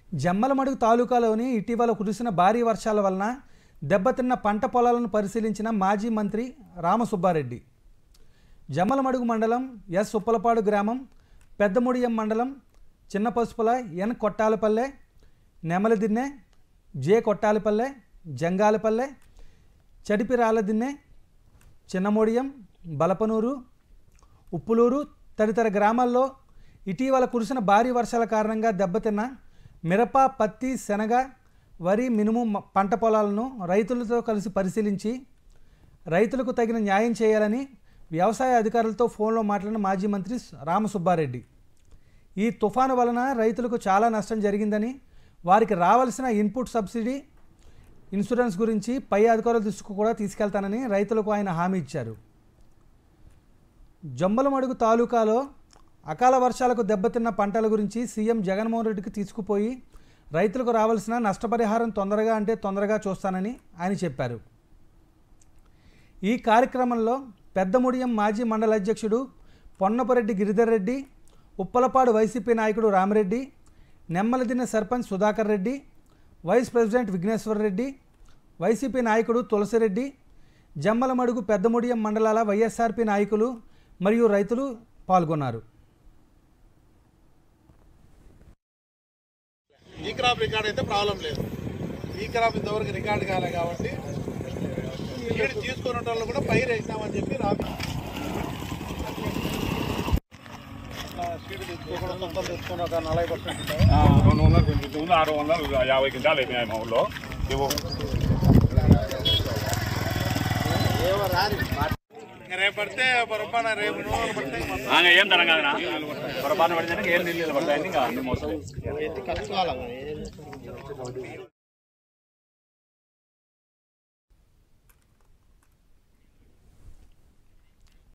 జమ్మలమడుగు తాలూకాలోని ఇటీవల కురిసిన భారీ వర్షాల వలన దెబ్బతిన్న పంట పొలాలను పరిశీలించిన మాజీ మంత్రి రామసుబ్బారెడ్డి జమ్మలమడుగు మండలం ఎస్ ఉప్పలపాడు గ్రామం పెద్దముడియం మండలం చిన్న పసుపుల ఎన్ కొట్టాలపల్లె నెమలిదిన్నె జే కొట్టాలపల్లె జంగాలపల్లె చడిపిరాలదిన్నె చిన్నమూడియం బలపనూరు ఉప్పులూరు తదితర గ్రామాల్లో ఇటీవల కురిసిన భారీ వర్షాల కారణంగా దెబ్బతిన్న మిరప పత్తి శనగ వరి మినుము మ- పంట పొలాలను రైతులతో కలిసి పరిశీలించి రైతులకు తగిన న్యాయం చేయాలని వ్యవసాయ అధికారులతో ఫోన్లో మాట్లాడిన మాజీ మంత్రి రామసుబ్బారెడ్డి ఈ తుఫాను వలన రైతులకు చాలా నష్టం జరిగిందని వారికి రావాల్సిన ఇన్పుట్ సబ్సిడీ ఇన్సూరెన్స్ గురించి పై అధికారుల దృష్టికి కూడా తీసుకెళ్తానని రైతులకు ఆయన హామీ ఇచ్చారు జంబలమడుగు తాలూకాలో అకాల వర్షాలకు దెబ్బతిన్న పంటల గురించి సీఎం జగన్మోహన్ రెడ్డికి తీసుకుపోయి రైతులకు రావాల్సిన నష్టపరిహారం తొందరగా అంటే తొందరగా చూస్తానని ఆయన చెప్పారు ఈ కార్యక్రమంలో పెద్దముడియం మాజీ మండల అధ్యక్షుడు పొన్నపరెడ్డి గిరిధర్ రెడ్డి ఉప్పలపాడు వైసీపీ నాయకుడు Ramireddy Nemmaladinna sarpanch Sudhakar Reddy vice president Vighneshwar Reddy YCP నాయకుడు తులసిరెడ్డి జమ్మలమడుగు పెద్దముడియం మండలాల వైఎస్ఆర్పీ నాయకులు మరియు రైతులు పాల్గొన్నారు ఈ క్రాప్ రికార్డ్ అయితే ప్రాబ్లం లేదు ఈ క్రాప్ ఇంతవరకు రికార్డ్ కాలే కాబట్టి ఈడు తీసుకున్న వాళ్ళు కూడా పైరు వేసినామని చెప్పి రాబి స్పీడ్ తెచ్చుకోకుండా సొంతం తెచ్చుకున్న ఒక నలభై పర్సెంట్ ఆ, రెండు వందలు పెంచుతుంది ఆరు వందలు యాభై క్వింటాలు అయినాయి మా ఊళ్ళో ఇవ్వు రేపు పడితే పొరపాటు రేపు నూనెలు పడితే మొత్తం ఆ, ఏం తరం కాదునా పొరపాటు పడితే ఏం నీళ్ళు పడతాయని ఇంకా అన్ని మోసం ఎత్తి ఖర్చు కావాలి